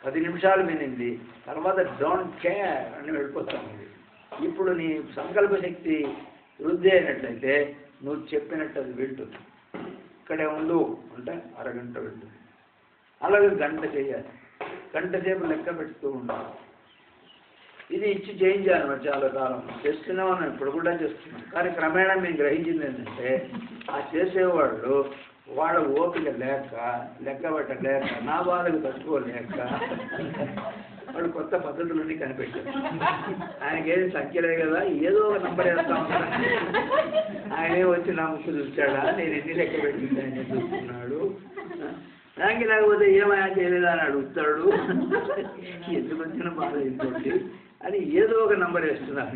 పది నిమిషాలు వినింది తర్వాత డోంట్ కేర్ అని వెళ్ళిపోతాం ఇది ఇప్పుడు నీ సంకల్ప శక్తి వృద్ధి అయినట్లయితే నువ్వు చెప్పినట్టు అది వింటుంది ఇక్కడే ఉండు అంటే అరగంట వింటుంది అలాగే గంట చేయాలి గంట సేపు లెక్క పెడుతూ ఉండాలి ఇది ఇచ్చి చేయించాను మరి చాలా కాలం చేస్తున్నాం మనం ఇప్పుడు కూడా చేస్తున్నాం కానీ క్రమేణా మేము గ్రహించింది ఏంటంటే ఆ చేసేవాళ్ళు వాళ్ళ ఓపిక లేక లెక్క పెట్టలేక నా బాధకు తట్టుకోలేక వాళ్ళు కొత్త పద్ధతులన్నీ కనిపెట్టారు ఆయనకి ఏది సంఖ్యలే కదా ఏదో ఒక నంబర్ వేస్తా ఉంటాడు ఆయనే వచ్చి నా ముక్కు చూస్తాడా నేను ఎన్ని లెక్క పెట్టింది ఆయన చూస్తున్నాడు నాకు లేకపోతే ఏమయా చేయలేదా అని అడుగుతాడు ఎందుకు వచ్చిన బాధ ఇంకోటి అని ఏదో ఒక నంబర్ వేస్తున్నాను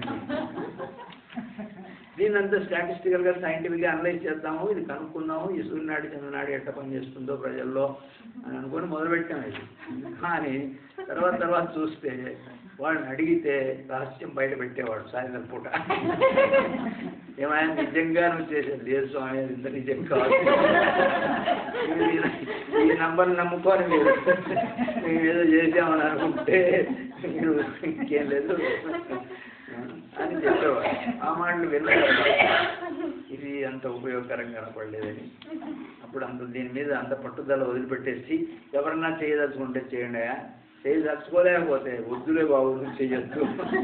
దీన్నంతా స్టాటిస్టికల్ గా సైంటిఫిక్ గా అనలైజ్ చేద్దాము ఇది కనుక్కుందాము ఈ సూర్యనాడి చంద్రనాడి ఎట్ట పనిచేస్తుందో ప్రజల్లో అని అనుకొని మొదలుపెట్టాం ఇది కానీ తర్వాత తర్వాత చూస్తే వాడిని అడిగితే రహస్యం బయట పెట్టేవాడు సాయంత్రం పూట ఏమైనా నిజంగా నువ్వు చేసేది లేదు స్వామి అది ఇంత నిజం కాదు మీరు ఈ- ఈ నంబర్ నమ్ముకొని మీరు మేము ఏదో చేసామని అనుకుంటే మీరు ఇంకేం లేదు అని చెప్పేవాడు ఆ మాటలు విన్నాడు ఇది అంత ఉపయోగకరంగా కనపడలేదని అప్పుడు అంత దీని మీద అంత పట్టుదల వదిలిపెట్టేసి ఎవరన్నా చేయదలుచుకుంటే చేయండి చేయదలుచుకోలేకపోతే వద్దులే బాబు నువ్వు చెయ్యొద్దు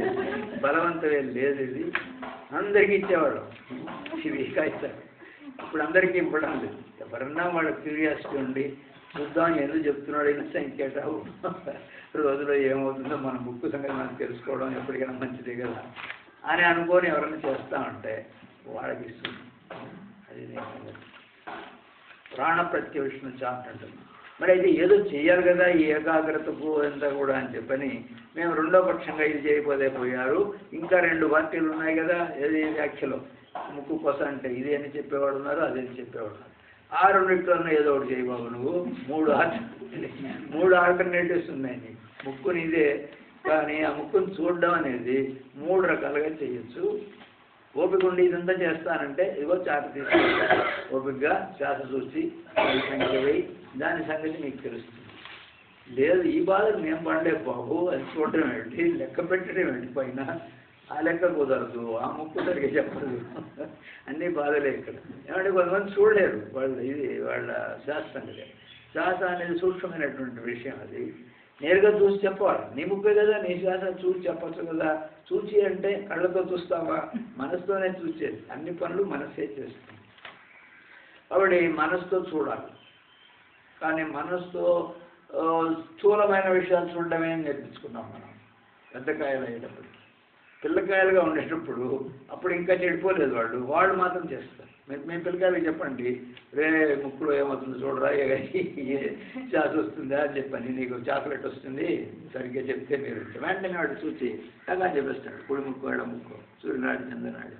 బలవంతమే లేదు ఇది అందరికీ ఇచ్చేవాడు ఇవి కాగితాలు ఇప్పుడు అందరికీ ఇవ్వడం లేదు ఎవరన్నా వాళ్ళ క్యూరియాసిటీ ఉండి చూద్దాం ఎందుకు చెప్తున్నాడు అయినా సంఖ్యటావు రోజులో ఏమవుతుందో మన బుక్ సంగతి మనకు తెలుసుకోవడం ఎప్పటికైనా మంచిదే కదా అని అనుకొని ఎవరైనా చేస్తా ఉంటే వాళ్ళకి ఇస్తుంది అది నేను సంగతి. ప్రాణ ప్రత్యవిష్ణు చాట్ అంటుంది మరి అయితే ఏదో చేయాలి కదా ఈ ఏకాగ్రతకు అంతా కూడా అని చెప్పని మేము రెండో పక్షంగా ఇది చేయకపోతే పోయారు ఇంకా రెండు పార్టీలు ఉన్నాయి కదా ఏది వ్యాఖ్యలో ముక్కు కొస అంటే ఇది అని చెప్పేవాడు ఉన్నారు అదే అని చెప్పేవాడు ఉన్నారు. ఆ రెండిట్లోనే ఏదో ఒకటి చేయబాబు నువ్వు మూడు ఆల్ట మూడు ఆల్టర్నేటివ్స్ ఉన్నాయి నీకు ముక్కుని ఇదే కానీ ఆ ముక్కుని చూడడం అనేది మూడు రకాలుగా చేయొచ్చు ఓపిక ఉండి ఇదంతా చేస్తానంటే ఇదిగో చాట తీసుకుంటా ఓపికగా శ్వాస చూసి ఈ సంఖ్య వేయి దాని సంగతి మీకు తెలుస్తుంది లేదు ఈ బాధలు మేము పడలే బాబు అది చూడటం ఏంటి లెక్క పెట్టడం ఏంటి పైన ఆ లెక్క కుదరదు ఆ ముక్కు సరిగ్గా చెప్పదు అన్ని బాధలే ఇక్కడ ఏమంటే కొంతమంది చూడలేరు వాళ్ళు ఇది వాళ్ళ శ్వాస సంగతి శ్వాస అనేది సూక్ష్మమైనటువంటి విషయం అది నేరుగా చూసి చెప్పాలి నీ ముప్పే కదా నీ శ్వాస చూసి చెప్పచ్చు కదా చూచి అంటే కళ్ళతో చూస్తావా మనసుతోనే చూసేది అన్ని పనులు మనసే చేస్తుంది కాబట్టి మనసుతో చూడాలి కానీ మనసుతో ఆ, స్థూలమైన విషయాలు చూడడమే నేర్పించుకున్నాం మనం పెద్దకాయలు అయ్యేటప్పుడు పిల్లకాయలుగా ఉండేటప్పుడు అప్పుడు ఇంకా చెడిపోలేదు వాళ్ళు వాళ్ళు మాత్రం చేస్తారు మీరు మీ పిల్లకాయలకి చెప్పండి రే ముక్కులో ఏమవుతుందో చూడరా ఏ ఏ శ్వాస వస్తుందా అని చెప్పండి నీకు చాక్లెట్ వస్తుంది సరిగ్గా చెప్తే మీరు వెంటనే వాడు చూసి టగా చెప్పేస్తాడు కుడి ముక్కు ఎడ ముక్కు సూర్యనాడు చంద్రనాడు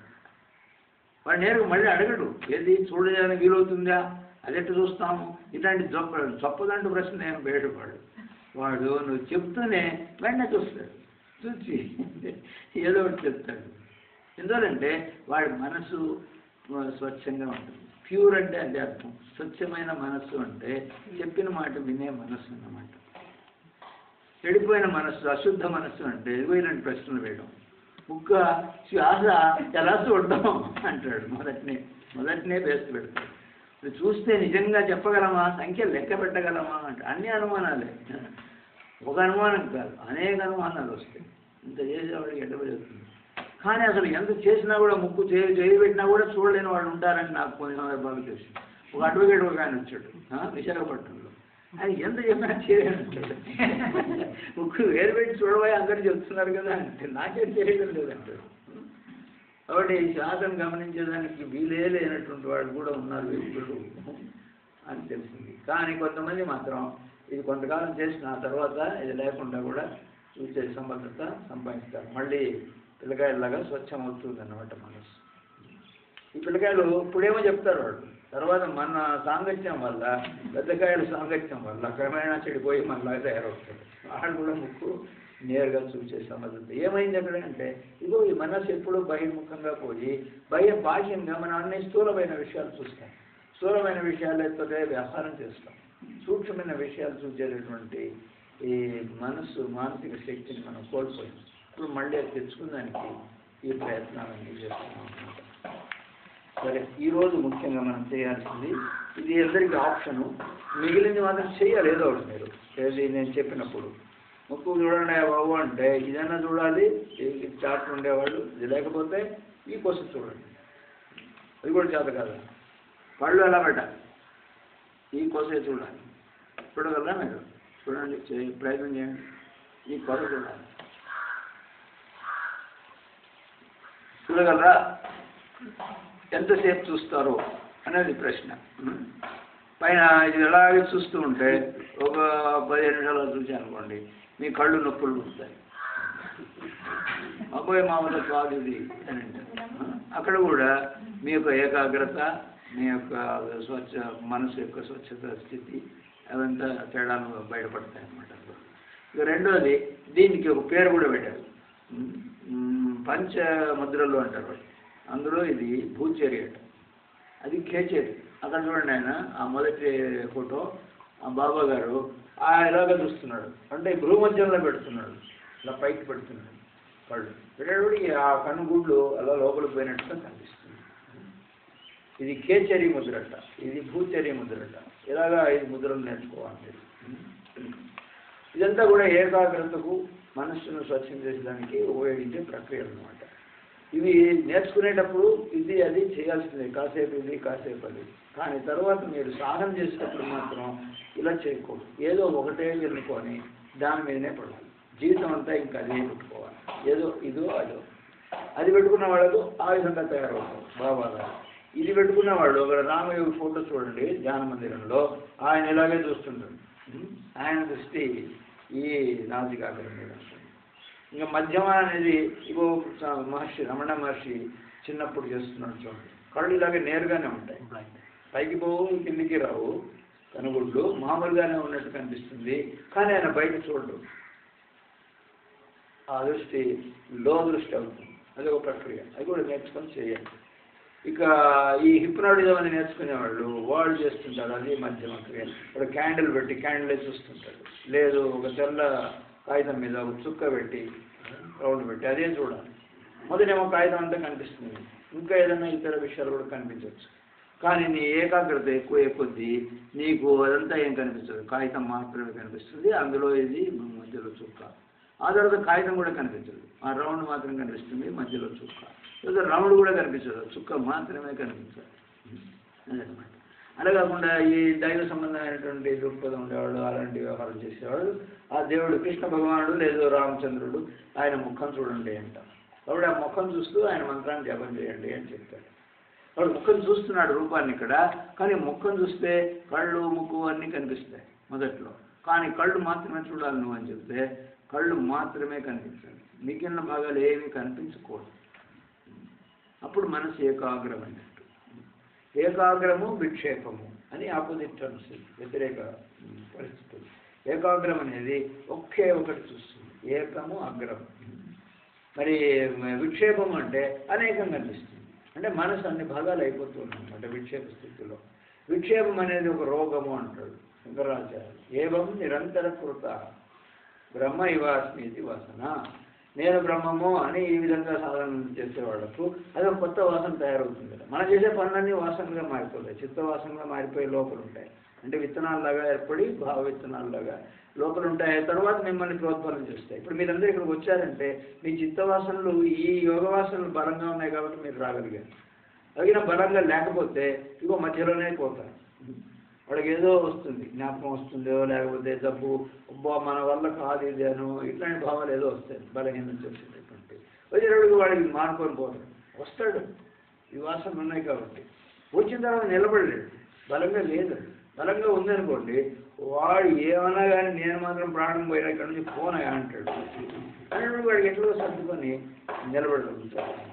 వాడు నేరుగా మళ్ళీ అడగడు ఏది చూడడానికి వీలవుతుందా అదెట్టు చూస్తాము ఇలాంటి చొప్ప చొప్పదంటు ప్రశ్న ఏం వేడు వాడు వాడు నువ్వు చెప్తూనే వెంటనే చూస్తాడు చూసి ఏదో ఒకటి చెప్తాడు ఎందుకంటే వాడి మనసు ఆ, స్వచ్ఛంగా ఉంటుంది ప్యూర్ అంటే అదే అర్థం స్వచ్ఛమైన మనస్సు అంటే చెప్పిన మాట వినే మనస్సు అన్నమాట చెడిపోయిన మనస్సు అశుద్ధ మనస్సు అంటే ఇదిగో ఇలాంటి ప్రశ్నలు వేయడం ముక్క శ్వాస ఎలా చూడడం అంటాడు మొదటినే మొదటినే వేస్తూ పెడతాడు నువ్వు చూస్తే నిజంగా చెప్పగలమా సంఖ్య లెక్క పెట్టగలమా అంటే అన్ని అనుమానాలే ఒక అనుమానం కాదు అనేక అనుమానాలు వస్తాయి ఇంత చేసేవాడికి ఎడబడుతుంది కానీ అసలు ఎంత చేసినా కూడా ముక్కు చేయి చేయి పెట్టినా కూడా చూడలేని వాళ్ళు ఉంటారని నాకు కొన్ని సందర్భాలు తెలుసు ఒక అడ్వకేట్ ఒక ఆయన వచ్చాడు ఆ, విశాఖపట్నంలో ఆయన ఎంత చెప్పినా చేయలేదంటాడు ముక్కు వేరు పెట్టి చూడబోయి అందరూ చెప్తున్నారు కదా అంటే నాకేం చేయడం లేదంటాడు కాబట్టి ఈ శాతం గమనించేదానికి వీలే లేనటువంటి వాళ్ళు కూడా ఉన్నారు వ్యక్తులు అని తెలిసింది కానీ కొంతమంది మాత్రం ఇది కొంతకాలం చేసిన ఆ తర్వాత ఇది లేకుండా కూడా చూసే సమర్థత సంపాదిస్తారు మళ్ళీ పిల్లకాయలాగా స్వచ్ఛం అవుతుంది అన్నమాట మనసు ఈ పిల్లకాయలు ఇప్పుడేమో చెప్తారు వాళ్ళు తర్వాత మన సాంగత్యం వల్ల పెద్దకాయల సాంగత్యం వల్ల క్రమేణా చెడిపోయి మనలాగా తయారవుతారు వాళ్ళు కూడా ముక్కు నేరుగా చూసే సమర్థత ఏమైంది అక్కడ అంటే ఇగో ఈ మనసు ఎప్పుడూ బహిర్ముఖంగా పోయి బహ్య బాహ్యంగా మనం అన్ని స్థూలమైన విషయాలు చూస్తాం స్థూలమైన విషయాలతో వ్యవహారం చేస్తాం సూక్ష్మమైన విషయాలు చూసేటటువంటి ఈ మనస్సు మానసిక శక్తిని మనం కోల్పోయాం ఇప్పుడు మళ్ళీ అది తెచ్చుకున్నానికి ఈ ప్రయత్నాలన్నీ చేస్తున్నాం అన్నమాట సరే ఈరోజు ముఖ్యంగా మనం చేయాల్సింది ఇది అందరికీ ఆప్షను మిగిలింది మాత్రం చేయాలి ఏదో ఒకటి మీరు ఏది నేను చెప్పినప్పుడు ముక్కు చూడండి బాబు అంటే ఇదన్నా చూడాలి ఈ చాట్ ఉండేవాళ్ళు ఇది లేకపోతే ఈ కోసం చూడండి అది కూడా చేత కాదు పళ్ళు ఎలా పెట్టాలి ఈ కోసే చూడాలి చూడగలరా మీరు చూడండి చేయ- ప్రయత్నం చేయండి ఈ కొస చూడాలి చూడగలరా ఎంతసేపు చూస్తారు అనేది ప్రశ్న ఉం? పైన ఇది ఎలాగే చూస్తూ ఉంటే ఒక పదిహేను నిమిషాలు చూసి అనుకోండి మీ కళ్ళు నొప్పులు పుడతాయి అబ్బాయి మామూలు కాదు ఇది అని అంటారు. ఆ? అక్కడ కూడా మీ యొక్క ఏకాగ్రత మీ యొక్క స్వచ్ఛ మనసు యొక్క స్వచ్ఛత స్థితి అవంతా తేడాలు బయటపడతాయి అన్నమాట ఇక రెండోది దీనికి ఒక పేరు కూడా పెట్టారు ఉం? ఉం, పంచ ముద్రలు అంటారు వాటి. అందులో ఇది భూచేరి అంట అది ఖేచేరి అక్కడ చూడండి ఆయన ఆ మొదటి ఫోటో ఆ బాబా గారు ఆ ఇలాగ చూస్తున్నాడు అంటే భూమధ్యంలో పెడుతున్నాడు ఇలా పైకి పెడుతున్నాడు కళ్ళు పెట్టేటప్పటికి ఆ కనుగుడ్లు అలా లోపలికి పోయినట్టుగా కనిపిస్తుంది ఇది కేచరి ముద్రట ఇది భూచరి ముద్రట ఇలాగా ఐదు ముద్రలు నేర్చుకోవాలి ఇదంతా కూడా ఏకాగ్రతకు మనస్సును స్వచ్ఛం చేసడానికి ఉపయోగించే ప్రక్రియలు అనమాట ఇవి నేర్చుకునేటప్పుడు ఇది అది చేయాల్సిందే కాసేపు ఇది కాసేపు అది కానీ తర్వాత మీరు సాధన చేసేటప్పుడు మాత్రం ఇలా చేయకూడదు ఏదో ఒకటే ఎన్నుకొని దాని మీదనే పడాలి జీవితం అంతా ఇంకా అదే పెట్టుకోవాలి ఏదో ఇదో అదో అది పెట్టుకున్న వాళ్ళకు ఆ విధంగా తయారవుతారు బాబా గారు ఇది పెట్టుకున్న వాళ్ళు ఒక రామయ్య ఫోటో చూడండి ధ్యాన మందిరంలో ఆయన ఇలాగే చూస్తుంటాడు ఉం? ఆయన దృష్టి ఈ నాసికాగ్రం మీద ఉంటుంది ఇంకా మధ్యమ అనేది ఇగో స- మహర్షి రమణ మహర్షి చిన్నప్పుడు చేస్తున్నాడు చూడండి కళ్ళు ఇలాగే నేరుగానే ఉంటాయి పైకి పోవు కిందికి రావు కనుగుడ్లు మామూలుగానే ఉన్నట్టు కనిపిస్తుంది కానీ ఆయన బయట చూడడు ఆ దృష్టి లో దృష్టి అవుతుంది అది ఒక ప్రక్రియ అది కూడా నేర్చుకొని చేయాలి ఇక ఈ హిప్నాటిజం అని నేర్చుకునే వాళ్ళు వాళ్ళు చేస్తుంటారు అది మధ్యమ క్రియ ఇప్పుడు క్యాండిల్ పెట్టి క్యాండిల్ చూస్తుంటాడు లేదు ఒక తెల్ల కాగితం మీద ఒక చుక్క పెట్టి రౌండ్ పెట్టి అదే చూడాలి మొదటేమో కాగితం అంతా కనిపిస్తుంది ఇంకా ఏదైనా ఇతర విషయాలు కూడా కనిపించవచ్చు కానీ నీ ఏకాగ్రత ఎక్కువ కొద్దీ నీకు అదంతా ఏం కనిపించదు కాగితం మాత్రమే కనిపిస్తుంది అందులో ఇది మధ్యలో చుక్క ఆ తర్వాత కాగితం కూడా కనిపించదు ఆ రౌండ్ మాత్రం కనిపిస్తుంది మధ్యలో చుక్క లేదా రౌండ్ కూడా కనిపించదు చుక్క మాత్రమే కనిపించాలి అదనమాట అలా కాకుండా ఈ దైవ సంబంధమైనటువంటి దృక్పథం ఉండేవాళ్ళు అలాంటి వ్యవహారం చేసేవాళ్ళు ఆ దేవుడు కృష్ణ భగవానుడు లేదు రామచంద్రుడు ఆయన ముఖం చూడండి అంట కాబట్టి ఆ ముఖం చూస్తూ ఆయన మంత్రాన్ని జపం చేయండి అని చెప్తాడు వాడు ముఖం చూస్తున్నాడు రూపాన్ని ఇక్కడ కానీ ముఖం చూస్తే కళ్ళు ముక్కు అన్నీ కనిపిస్తాయి మొదట్లో కానీ కళ్ళు మాత్రమే చూడాలి నువ్వు అని చెప్తే కళ్ళు మాత్రమే కనిపించాలి మిగిలిన భాగాలు ఏమీ కనిపించకూడదు అప్పుడు మనసు ఏకాగ్రం అన్నట్టు ఏకాగ్రము విక్షేపము అని ఆపోజిట్ టర్మ్స్ వ్యతిరేక ఉమ్, పరిస్థితులు ఏకాగ్రం అనేది ఒకే ఒకటి చూస్తుంది ఏకము అగ్రం మరి విక్షేపం అంటే అనేకం కనిపిస్తుంది అంటే మనసు అన్ని భాగాలు అయిపోతూ అనమాట విక్షేప స్థితిలో విక్షేపం అనేది ఒక రోగము అంటాడు శంకరాచార్య ఏవం నిరంతర కృత బ్రహ్మ ఇవాస్మితి వాసన నేను బ్రహ్మము అని ఈ విధంగా సాధన చేసే వాళ్ళకు అది ఒక కొత్త వాసన తయారవుతుంది కదా మనం చేసే పనులన్నీ వాసనగా మారిపోతాయి చిత్త వాసనగా మారిపోయి లోపల ఉంటాయి అంటే విత్తనాల్లాగా ఏర్పడి భావ విత్తనాల్లాగా లోపల ఉంటాయి తర్వాత మిమ్మల్ని ప్రోత్సాహం చేస్తాయి ఇప్పుడు మీరందరూ ఇక్కడికి వచ్చారంటే మీ చిత్తవాసనలు ఈ యోగ వాసనలు బలంగా ఉన్నాయి కాబట్టి మీరు రాగలిగారు అడిగిన బలంగా లేకపోతే ఇగో మధ్యలోనే పోతారు వాడికి ఏదో వస్తుంది జ్ఞాపకం వస్తుందో లేకపోతే జబ్బు అబ్బా మన వల్ల కాదు ఇది అను ఇట్లాంటి భావాలు ఏదో వస్తాయి బలహీనం చేసేటటువంటి వచ్చేటప్పటికి వాడికి మానుకొని పోతాడు వస్తాడు ఈ వాసనలు ఉన్నాయి కాబట్టి వచ్చిన తర్వాత నిలబడలేడు బలంగా లేదు బలంగా ఉందనుకోండి వాడు ఏమన్నా కానీ నేను మాత్రం ప్రాణం పోయినా ఇక్కడ నుంచి పోనా అంటాడు అనేటప్పుడు వాడికి ఎట్లా సర్దుకొని నిలబడగలుగుతాడు అనమాట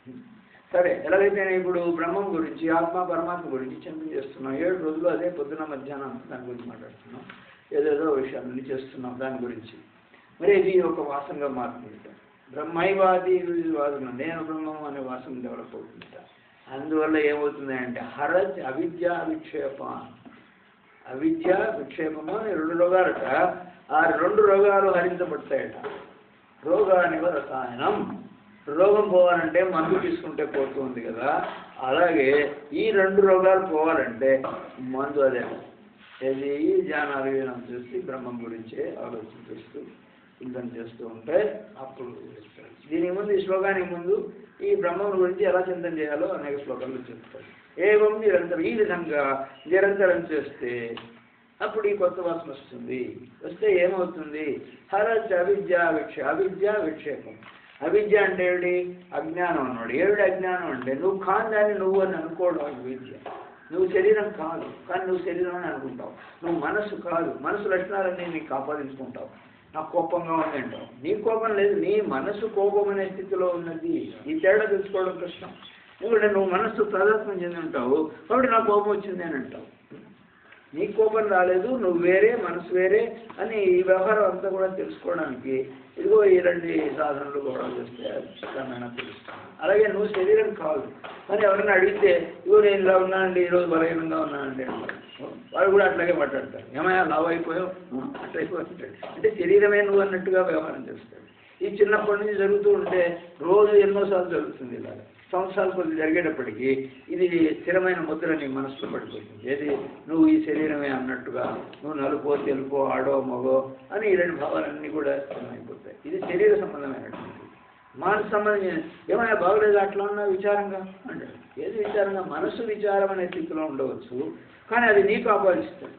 సరే ఎలాగైతే ఇప్పుడు బ్రహ్మం గురించి ఆత్మ పరమాత్మ గురించి చింతన చేస్తున్నాం ఏడు రోజులు అదే పొద్దున మధ్యాహ్నం అంతా దాని గురించి మాట్లాడుతున్నాం ఏదేదో విషయాలన్నీ చేస్తున్నాం దాని గురించి మరి ఇది ఒక వాసనగా మారుతుంట బ్రహ్మైవాది వాసన నేను బ్రహ్మం అనే వాసన డెవలప్ అవుతుంట అందువల్ల ఏమవుతుంది అంటే హరత్ అవిద్య విక్షేప అవిద్య విక్షేపము అని రెండు రోగాలట ఆ రెండు రోగాలు హరించబడతాయట రోగ నివరసాయనం రోగం పోవాలంటే మందు తీసుకుంటే పోతుంది కదా అలాగే ఈ రెండు రోగాలు పోవాలంటే మందు అదే ఏది ఈ ధ్యానాలు వినం చూసి బ్రహ్మం గురించే ఆలోచన చేస్తూ చింతన చేస్తూ ఉంటే అప్పుడు తెలుస్తుంది. దీనికి ముందు ఈ శ్లోకానికి ముందు ఈ బ్రహ్మం గురించి ఎలా చింతన చేయాలో అనేక శ్లోకాలు చెప్తాడు ఏవం నిరంతరం ఈ విధంగా నిరంతరం చేస్తే అప్పుడు ఈ కొత్త వాసన వస్తుంది వస్తే ఏమవుతుంది హరచ అవిద్య విక్ష అవిద్య విక్షేపం అవిద్య అంటే ఏమిటి అజ్ఞానం అన్నాడు ఏమిటి అజ్ఞానం అంటే నువ్వు కాని దాన్ని నువ్వు అని అనుకోవడం అవిద్య నువ్వు శరీరం కాదు కానీ నువ్వు శరీరం అని అనుకుంటావు నువ్వు మనస్సు కాదు మనసు లక్షణాలన్నీ నీకు కాపాదించుకుంటావు నాకు కోపంగా ఉంది అంటావు నీ కోపం లేదు నీ మనసు కోపం అనే స్థితిలో ఉన్నది ఈ తేడా తెలుసుకోవడం కష్టం ఎందుకంటే నువ్వు మనస్సు ప్రదర్శన చెంది ఉంటావు కాబట్టి నాకు కోపం వచ్చింది అని అంటావు నీ కోపం రాలేదు నువ్వు వేరే మనసు వేరే అని ఈ వ్యవహారం అంతా కూడా తెలుసుకోవడానికి ఇదిగో ఈ రెండు సాధనలు కూడా చేస్తే క్రమేణా తెలుస్తాను అలాగే నువ్వు శరీరం కాదు కానీ ఎవరైనా అడిగితే ఇగో నేను ఇలా ఉన్నానండి ఈరోజు బలహీనంగా ఉన్నానండి అంటారు వాడు కూడా అట్లాగే మాట్లాడతారు ఏమయ్యా లావు అయిపోయావు అట్లా అయిపోతుంటాడు అంటే శరీరమే నువ్వు అన్నట్టుగా వ్యవహారం చేస్తాడు ఈ చిన్నప్పటి నుంచి జరుగుతూ ఉంటే రోజు ఎన్నోసార్లు జరుగుతుంది ఇలాగ సంవత్సరాలు కొద్ది జరిగేటప్పటికీ ఇది స్థిరమైన ముద్ర నీ మనసులో పడిపోతుంది ఏది నువ్వు ఈ శరీరమే అన్నట్టుగా నువ్వు నలుపో తెలుపో ఆడో మగో అని ఈ రెండు భావాలన్నీ కూడా అయిపోతాయి ఇది శరీర సంబంధమైనటువంటి మానసు సంబంధం ఏమైనా బాగలేదు అట్లా ఉన్నా విచారంగా అంటాడు ఏది విచారంగా మనసు విచారం అనే స్థితిలో ఉండవచ్చు కానీ అది నీకు ఆపాదిస్తుంది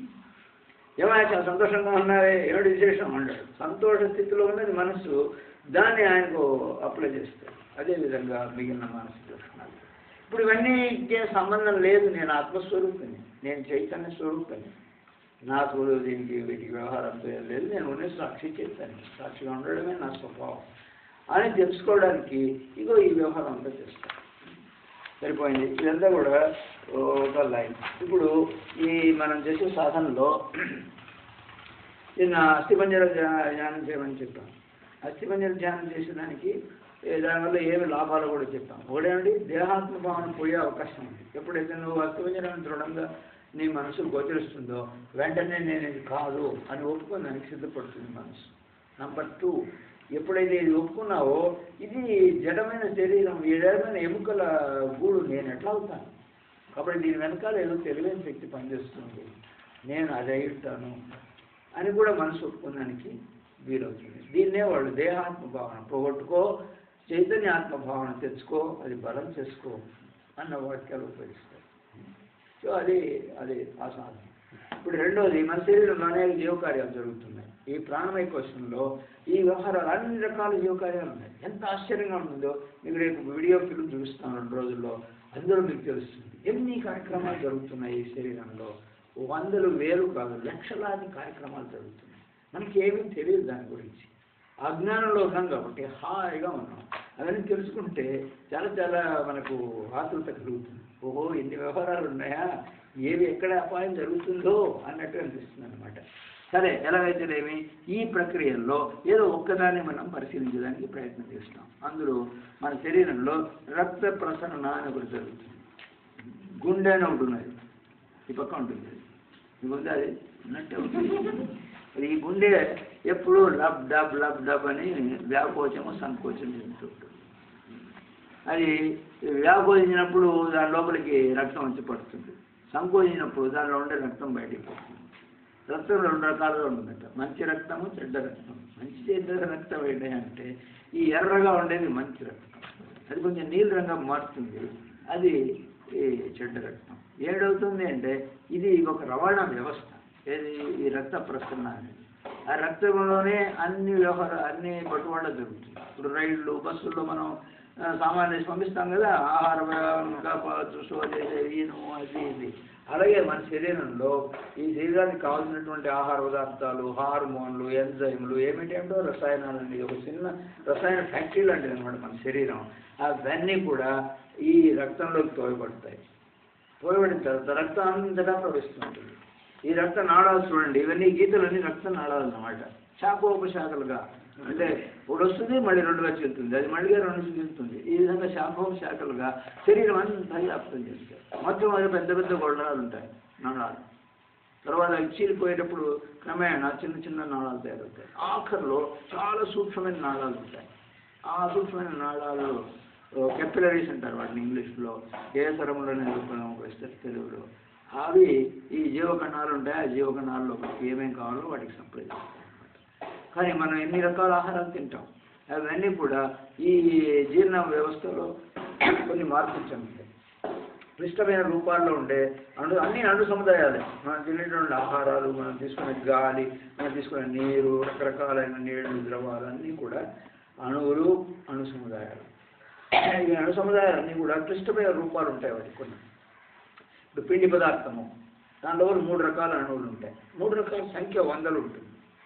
ఏమైనా చాలా సంతోషంగా ఉన్నారే ఏమిటి విశేషం అంటాడు సంతోష స్థితిలో ఉన్నది మనసు దాన్ని ఆయనకు అప్లై చేస్తాడు అదేవిధంగా మిగిలిన మానసిక లక్షణాలు ఇప్పుడు ఇవన్నీకే సంబంధం లేదు నేను ఆత్మస్వరూపిని నేను చైతన్య స్వరూపిని నాకు దీనికి వీటికి వ్యవహారంతో ఏం లేదు నేను ఉన్న సాక్షి చైతన్యం సాక్షిగా ఉండడమే నా స్వభావం అని తెలుసుకోవడానికి ఇగో ఈ వ్యవహారం అంతా చేస్తాను సరిపోయింది ఇదంతా కూడా ఒక లైన్ ఇప్పుడు ఈ మనం చేసే సాధనలో నిన్న అస్థిపంజర ధ్యా- ధ్యానం చేయమని చెప్పాం అస్థిపంజర ధ్యానం చేసేదానికి ఏ, దానివల్ల ఏమి లాభాలు కూడా చెప్పాం ఒకటేమిటి దేహాత్మ భావన పోయే అవకాశం ఉంది ఎప్పుడైతే నువ్వు అస్థిపంజరం దృఢంగా నీ మనసు గోచరిస్తుందో వెంటనే నేను ఇది కాదు అని ఒప్పుకొని దానికి సిద్ధపడుతుంది మనసు నంబర్ టూ ఎప్పుడైతే ఇది ఒప్పుకున్నావో ఇది జడమైన శరీరం ఈ జడమైన ఎముకల గూడు నేను ఎట్లా అవుతాను కాబట్టి దీని వెనకాల ఏదో తెలివైన శక్తి పనిచేస్తుంది నేను అది అయి ఉంటాను అని కూడా మనసు ఒప్పుకోవడానికి వీలవుతుంది దీన్నే వాళ్ళు దేహాత్మ భావన పోగొట్టుకో చైతన్య ఆత్మ భావన తెచ్చుకో అది బలం చేసుకో అన్న వాక్యాలు ఉపయోగిస్తారు సో అది అది ఆ సాధన ఇప్పుడు రెండోది మన శరీరంలో అనేక జీవకార్యాలు జరుగుతున్నాయి ఈ ప్రాణమయ కోశంలో ఈ వ్యవహారాలు అన్ని రకాల జీవకార్యాలు ఉన్నాయి ఎంత ఆశ్చర్యంగా ఉంటుందో మీకు రేపు వీడియో ఫిల్మ్ చూపిస్తాను రెండు రోజుల్లో అందులో మీకు తెలుస్తుంది ఎన్ని కార్యక్రమాలు జరుగుతున్నాయి ఈ శరీరంలో వందలు వేలు కాదు లక్షలాది కార్యక్రమాలు జరుగుతున్నాయి మనకి ఏమీ తెలియదు దాని గురించి అజ్ఞానంలో ఉన్నాం కాబట్టి హాయిగా ఉన్నాం అవన్నీ తెలుసుకుంటే చాలా చాలా మనకు ఆతులత కలుగుతుంది ఓహో ఎన్ని వ్యవహారాలు ఉన్నాయా ఏవి ఎక్కడ అపాయం జరుగుతుందో అన్నట్టు అనిపిస్తుంది అనమాట సరే ఎలాగైతేనేమి ఈ ప్రక్రియల్లో ఏదో ఒక్కదాన్ని మనం పరిశీలించడానికి ప్రయత్నం చేస్తాం అందులో మన శరీరంలో రక్త ప్రసరణ అని ఒకటి జరుగుతుంది గుండె అని ఒకటి ఉన్నది ఈ పక్క ఉంటుంది ఈ గుండె అది ఉన్నట్టే ఉంటుంది మరి ఈ గుండె ఎప్పుడు లబ్ డబ్ లబ్ డబ్ అని వ్యాకోచము సంకోచం చెందుతూ ఉంటుంది అది వ్యాకోచించినప్పుడు దాని లోపలికి రక్తం వచ్చి పడుతుంది సంకోచించినప్పుడు దానిలో ఉండే రక్తం బయటికి పోతుంది రక్తం రెండు రకాలుగా ఉంటుందట మంచి రక్తము చెడ్డ రక్తం మంచి చెడ్డ రక్తం ఏంటి అంటే ఈ ఎర్రగా ఉండేది మంచి రక్తం అది కొంచెం నీళ్ళ రంగం మారుతుంది అది ఈ చెడ్డ రక్తం ఏడవుతుంది అంటే ఇది ఒక రవాణా వ్యవస్థ ఏది ఈ రక్త ప్రసరణ అనేది ఆ రక్తంలోనే అన్ని వ్యవహార అన్ని బట్టువాడ జరుగుతుంది ఇప్పుడు రైళ్ళు బస్సుల్లో మనం ఆ, సామాన్లు వేసి పంపిస్తాం కదా ఆహార ఇంకా చూసు ఈను అది ఇది అలాగే మన శరీరంలో ఈ శరీరానికి కావాల్సినటువంటి ఆహార పదార్థాలు హార్మోన్లు ఎంజైమ్లు ఏమిటేమిటో రసాయనాలు అనేది ఒక చిన్న రసాయన ఫ్యాక్టరీ లాంటిది అనమాట మన శరీరం అవన్నీ కూడా ఈ రక్తంలోకి తోయబడతాయి తోయబడిన తర్వాత రక్తం అంతటా ప్రవహిస్తుంటుంది ఈ రక్త నాళాలు చూడండి ఇవన్నీ గీతలన్నీ రక్త నాళాలు అన్నమాట శాఖోపశాఖలుగా అంటే ఒకటి వస్తుంది మళ్ళీ రెండుగా చెల్లుతుంది అది మళ్ళీ రెండు చెల్లుతుంది ఈ విధంగా తర్వాత అవి చీలిపోయేటప్పుడు క్రమేణా చిన్న చిన్న నాళాలు తయారవుతాయి ఆఖరిలో చాలా సూక్ష్మమైన నాళాలు ఉంటాయి ఆ సూక్ష్మమైన నాళాలు కెపిలరీస్ అంటారు వాటిని ఇంగ్లీష్లో కేసరంలో నిరూపణం వేస్తారు తెలుగులో అవి ఈ జీవకణాలు ఉంటాయి ఆ జీవకణాల్లో ఏమేం కావాలో వాటికి సప్లై చేస్తాయి కానీ మనం ఎన్ని రకాల ఆహారాలు తింటాం అవన్నీ కూడా ఈ జీర్ణ వ్యవస్థలో కొన్ని మార్పులు చెందుతాయి క్లిష్టమైన రూపాల్లో ఉండే అణు అన్ని అణు సముదాయాలే మనం తినేటువంటి ఆహారాలు మనం తీసుకునే గాలి మనం తీసుకునే నీరు రకరకాలైన నీళ్లు ద్రవాలు అన్నీ కూడా అణువులు అణు సముదాయాలు ఈ అణు సముదాయాలన్నీ కూడా క్లిష్టమైన రూపాలు ఉంటాయి వాటికి కొన్ని ఇప్పుడు పిండి పదార్థము దానిలో కూడా మూడు రకాల అణువులు ఉంటాయి మూడు రకాల సంఖ్య వందలు ఉంటుంది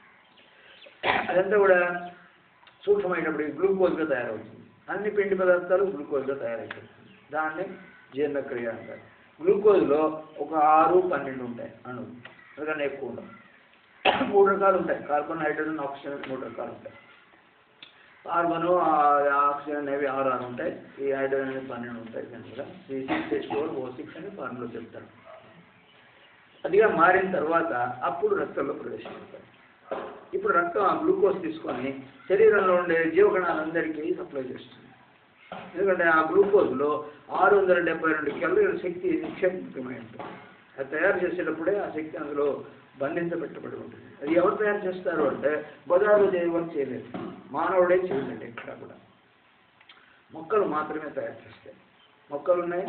అదంతా కూడా సూక్ష్మమైనప్పుడు గ్లూకోజ్గా తయారవుతుంది అన్ని పిండి పదార్థాలు గ్లూకోజ్గా తయారవుతాయి దాన్ని జీర్ణక్రియ అంటారు గ్లూకోజ్లో ఒక ఆరు పన్నెండు ఉంటాయి అణువులు అందుకని ఎక్కువ ఉండవు మూడు రకాలు ఉంటాయి కార్బన్ హైడ్రోజన్ ఆక్సిజన్ మూడు రకాలు ఉంటాయి కార్బన్ ఆక్సిజన్ అనేవి ఆరు ఆరు ఉంటాయి ఈ హైడ్రోజన్ అనేవి పన్నెండు ఉంటాయి కనుక C six H four O six అని ఫార్ములా చెప్తారు అదిగా మారిన తర్వాత అప్పుడు రక్తంలో ప్రవేశిస్తాయి ఇప్పుడు రక్తం ఆ గ్లూకోజ్ తీసుకొని శరీరంలో ఉండే జీవకణాలందరికీ సప్లై చేస్తుంది ఎందుకంటే ఆ గ్లూకోజ్లో ఆరు వందల డెబ్బై రెండు కెలరీల శక్తి నిక్షేపితమై ఉంటుంది అది తయారు చేసేటప్పుడే ఆ శక్తి అందులో బంధించబెట్టబడి ఉంటుంది అది ఎవరు తయారు చేస్తారు అంటే బజార్లో చేయవని చేయలేదు మానవుడే చేయలేడు ఎక్కడ కూడా మొక్కలు మాత్రమే తయారు చేస్తాయి మొక్కలు ఉన్నాయి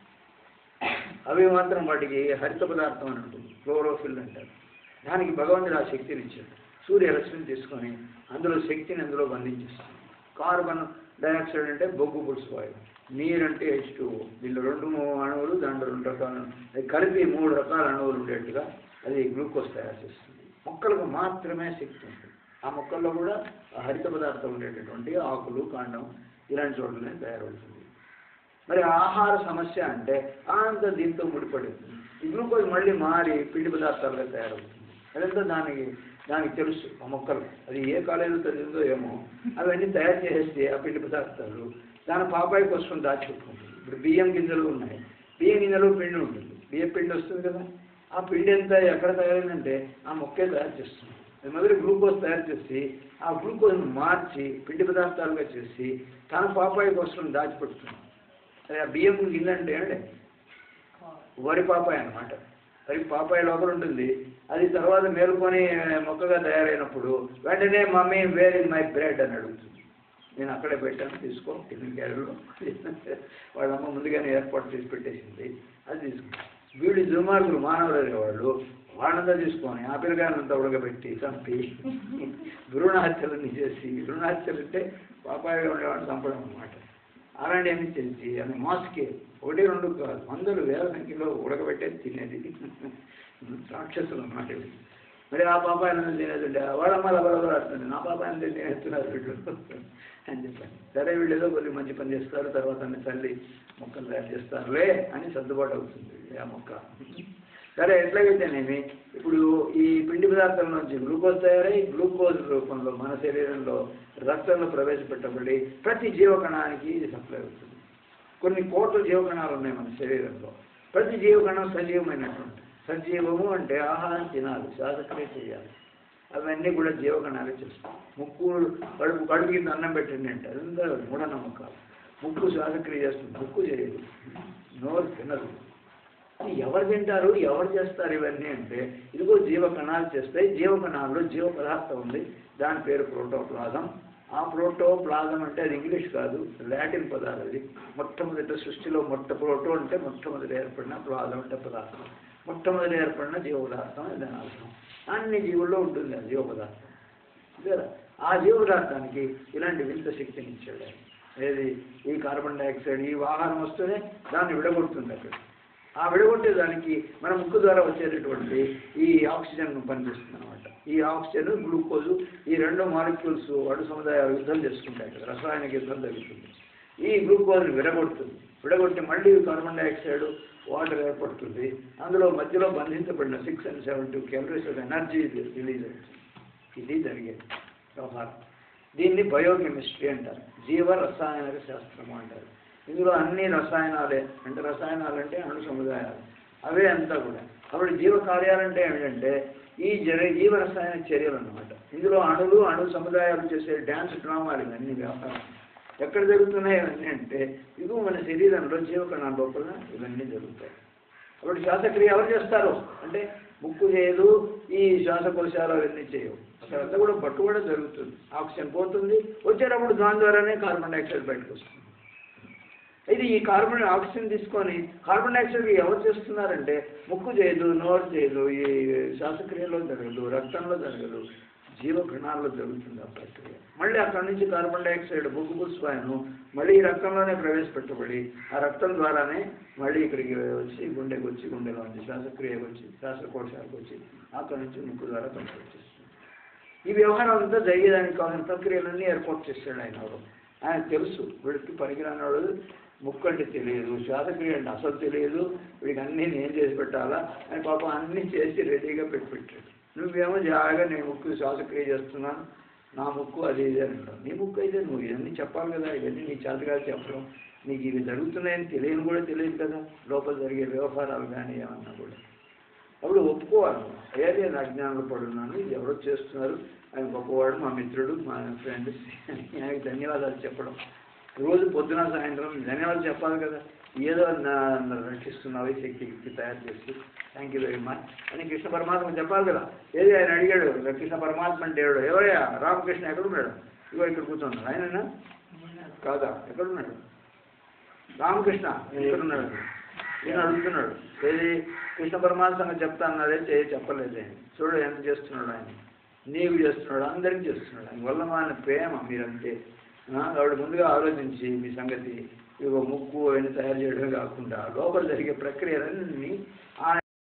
అవి మాత్రం వాటికి హరిత పదార్థం అని ఉంటుంది క్లోరోఫిల్ అంటారు దానికి భగవంతుడు ఆ శక్తిని ఇచ్చాడు సూర్యరశ్మిని తీసుకొని అందులో శక్తిని అందులో బంధించేస్తుంది కార్బన్ డైఆక్సైడ్ అంటే బొగ్గు పులుసు వాయువు నీరు అంటే హెచ్ టూ దీనిలో రెండు మూడు అణువులు దాంట్లో రెండు రకాల అది కలిపి మూడు రకాల అణువులు ఉండేట్టుగా అది గ్లూకోజ్ తయారు చేస్తుంది మొక్కలకు మాత్రమే శక్తి ఉంటుంది ఆ మొక్కల్లో కూడా ఆ హరిత పదార్థం ఉండేటటువంటి ఆకులు కాండం ఇలాంటి చోట్లనే తయారవుతుంది మరి ఆహార సమస్య అంటే అంత దీంతో ముడిపడి ఉంది. ఈ గ్లూకోజ్ మళ్ళీ మారి పిండి పదార్థాలుగా తయారవుతుంది అదంతా దానికి దానికి తెలుసు ఆ మొక్కలు అది ఏ కాలేజీలో చదివిందో ఏమో అవన్నీ తయారు చేసేస్తే ఆ పిండి పదార్థాలు దాని పాపాయి కోసం దాచిపెట్టుకుంటుంది ఇప్పుడు బియ్యం గింజలు ఉన్నాయి బియ్యం గింజలు పిండి ఉంటుంది బియ్యం పిండి వస్తుంది కదా ఆ పిండి ఎంత ఎక్కడ తయారైందంటే ఆ మొక్కే తయారు చేస్తుంది అది మొదలు గ్లూకోజ్ తయారు చేసి ఆ గ్లూకోజ్ను మార్చి పిండి పదార్థాలుగా చేసి తన పాపాయి కోసం దాచిపెడుతుంది అది ఆ బియ్యం గింజ అంటే ఏంటి వరి పాపాయి అన్నమాట వరి పాపాయి లోపల ఉంటుంది అది తర్వాత మేలుకొని మొక్కగా తయారైనప్పుడు వెంటనే mummy where is my bread అని అడుగుతుంది నేను అక్కడే పెట్టాను తీసుకో టిఫిన్ క్యారీలో వాళ్ళ అమ్మ ముందుగానే ఏర్పాటు చేసి పెట్టేసింది అది తీసుకో వీడి దుర్మార్గులు మానవులు వాళ్ళు వాళ్ళంతా తీసుకొని ఆ పిల్లగాయలంతా ఉడకబెట్టి చంపి భ్రూణహత్యలన్నీ చేసి భ్రూణహత్యలు అంటే పాపాయిగా ఉండేవాడిని చంపడం అన్నమాట అలాంటి అన్ని తెలిసి అని మోసకి ఒకటి రెండు కాదు వందలు వేల సంఖ్యలో ఉడకబెట్టేది తినేది రాక్షసులు అన్నమాట ఇవి. మరి ఆ పాపాయలను తినేదండి వాళ్ళమ్మ లబలబలాడుతుంది నా పాపాయలు తినేస్తున్నారు వీళ్ళు అని చెప్పాను సరే వీళ్ళు ఏదో కొద్దిగా మంచి పని చేస్తారు తర్వాత అన్ని తల్లి మొక్కలు తయారు చేస్తారులే అని సర్దుబాటు అవుతుంది ఆ మొక్క సరే ఎట్లాగైతేనేమి ఇప్పుడు ఈ పిండి పదార్థాల నుంచి గ్లూకోజ్ తయారై గ్లూకోజ్ రూపంలో మన శరీరంలో రక్తంలో ప్రవేశపెట్టబడి ప్రతి జీవకణానికి ఇది సప్లై అవుతుంది కొన్ని కోట్ల జీవకణాలు ఉన్నాయి మన శరీరంలో ప్రతి జీవకణం సజీవమైనటువంటి సజీవము అంటే ఆహారం తినాలి శ్వాసక్రియ చేయాలి అవన్నీ కూడా జీవకణాలు చేస్తాయి ముక్కు కడుపు కడుపు కింద అన్నం పెట్టండి అంటే అదంతా మూఢనమ్మకాలు ముక్కు శ్వాసక్రియ చేస్తుంది ముక్కు చేయదు నోరు తినదు ఇది ఎవరు తింటారు ఎవరు చేస్తారు ఇవన్నీ అంటే ఇదిగో జీవకణాలు చేస్తాయి జీవకణాల్లో జీవ పదార్థం ఉంది దాని పేరు ప్రోటోప్లాజం ఆ ప్రోటోప్లాజం అంటే అది ఇంగ్లీష్ కాదు లాటిన్ పదాలు అది మొట్టమొదటి సృష్టిలో మొట్ట ప్రోటో అంటే మొట్టమొదటి ఏర్పడిన ప్లాజం అంటే పదార్థం మొట్టమొదటి ఏర్పడిన జీవ పదార్థం అది దాని అర్థం అన్ని జీవుల్లో ఉంటుంది ఆ జీవ పదార్థం కదా ఆ జీవ పదార్థానికి ఇలాంటి వింత శక్తిని ఇచ్చాడు ఆయన. ఏది ఈ కార్బన్ డైఆక్సైడ్ ఈ ఆహారం వస్తేనే దాన్ని విడగొడుతుంది అక్కడ ఆ విడగొట్టే దానికి మన ముక్కు ద్వారా వచ్చేటటువంటి ఈ ఆక్సిజన్ పనిచేస్తుంది అనమాట ఈ ఆక్సిజన్ గ్లూకోజు ఈ రెండు మాలిక్యూల్స్ వాడు సముదాయాలు యుద్ధం చేసుకుంటాయి కదా రసాయనిక యుద్ధం జరుగుతుంది ఈ గ్లూకోజ్ని విడగొడుతుంది విడగొట్టి మళ్ళీ కార్బన్ డైఆక్సైడ్ వాటర్ ఏర్పడుతుంది అందులో మధ్యలో బంధించబడిన six and seven two calories of energy release అవుతుంది ఇది జరిగేది వ్యవహారం దీన్ని బయోకెమిస్ట్రీ అంటారు జీవ రసాయనిక శాస్త్రము అంటారు ఇందులో అన్ని రసాయనాలే అంటే రసాయనాలు అంటే అణు సముదాయాలు అవే అంతా కూడా అప్పుడు జీవ కార్యాలంటే ఏమిటంటే ఈ జర జీవ రసాయన చర్యలు అన్నమాట ఇందులో అణులు అణు సముదాయాలు చేసే డ్యాన్స్ డ్రామాలు ఇవన్నీ వ్యాపారం ఎక్కడ జరుగుతున్నాయి ఇవన్నీ అంటే ఇదిగో మన శరీరంలో జీవకణాల లోపల ఇవన్నీ జరుగుతాయి అప్పుడు శ్వాసక్రియ ఎవరు చేస్తారు అంటే ముక్కు చేయదు ఈ శ్వాసకోశాలు అవన్నీ చేయవు అక్కడంతా కూడా పట్టు కూడా జరుగుతుంది ఆక్సిజన్ పోతుంది వచ్చేటప్పుడు దాని ద్వారానే కార్బన్ డైఆక్సైడ్ బయటకు వస్తుంది ఇది ఈ కార్బన్ ఆక్సిజన్ తీసుకొని కార్బన్ డైఆక్సైడ్ ఎవరు చేస్తున్నారంటే ముక్కు చేయదు నోరు చేయదు ఈ శ్వాసక్రియలో జరగదు రక్తంలో జరగదు జీవ కణాల్లో జరుగుతుంది ఆ ప్రక్రియ మళ్ళీ అక్కడి నుంచి కార్బన్ డైఆక్సైడ్ బొగ్గు పుష్పాయను మళ్ళీ ఈ రక్తంలోనే ప్రవేశపెట్టబడి ఆ రక్తం ద్వారానే మళ్ళీ ఇక్కడికి వచ్చి గుండెకి వచ్చి గుండెలో వచ్చి శ్వాసక్రియకు వచ్చి శ్వాసకోశాలకు వచ్చి అక్కడి నుంచి ముక్కు ద్వారా బయటకు వచ్చేస్తుంది ఈ వ్యవహారం అంతా జరిగేదానికి కావాల్సిన ప్రక్రియలన్నీ ఏర్పాటు చేశాడు ఆయన ఎవరు ఆయన తెలుసు వీడికి పనికిరానివాడు ముక్కు అంటే తెలియదు శ్వాసక్రియ అంటే అసలు తెలియదు వీడికి అన్నీ నేను చేసి పెట్టాలా అని పాపం అన్నీ చేసి రెడీగా పెట్టి పెట్టాడు నువ్వేమో జాగా నేను ముక్కు శ్వాసక్రియ చేస్తున్నాను నా ముక్కు అది ఇది అని అంటావు నీ ముక్కు అయితే నువ్వు ఇవన్నీ చెప్పాలి కదా ఇవన్నీ నీ చేతగా చెప్పడం నీకు ఇవి జరుగుతున్నాయని తెలియని కూడా తెలియదు కదా లోపల జరిగే వ్యవహారాలు కానీ ఏమన్నా కూడా అప్పుడు ఒప్పుకోవాలి ఏది నేను అజ్ఞానంలో పడున్నాను ఇది ఎవరో చేస్తున్నారు ఆయన గొప్పవాడు మా మిత్రుడు మా ఫ్రెండ్ ఆయనకి ధన్యవాదాలు చెప్పడం రోజు పొద్దున సాయంత్రం ధన్యవాదాలు చెప్పాలి కదా ఏదో నా- నన్ను రక్షిస్తున్నావు ఈ శక్తికి తయారు చేసి థ్యాంక్ యూ వెరీ మచ్ అని కృష్ణ పరమాత్మ చెప్పాలి కదా ఏది ఆయన అడిగాడు కృష్ణ పరమాత్మ అంటే ఎవడు ఎవరయ్యా రామకృష్ణ ఎక్కడున్నాడు ఇగో ఇక్కడ కూర్చున్నాడు ఆయననా కాదా ఎక్కడున్నాడు రామకృష్ణ ఎక్కడున్నాడు నేను అడుగుతున్నాడు ఏది కృష్ణ పరమాత్మ సంగతి చెప్తా అన్నాడే చేయ చెప్పలేదే చూడు ఎంత చేస్తున్నాడు ఆయన నీకు చేస్తున్నాడు అందరికి చేస్తున్నాడు ఆయన వల్ల మన ప్రేమ మీరంటే ఆ, ఆవిడ ముందుగా ఆలోచించి మీ సంగతి ఇగో ముక్కు అవన్నీ తయారు చేయడమే కాకుండా లోపల జరిగే ప్రక్రియలన్నీ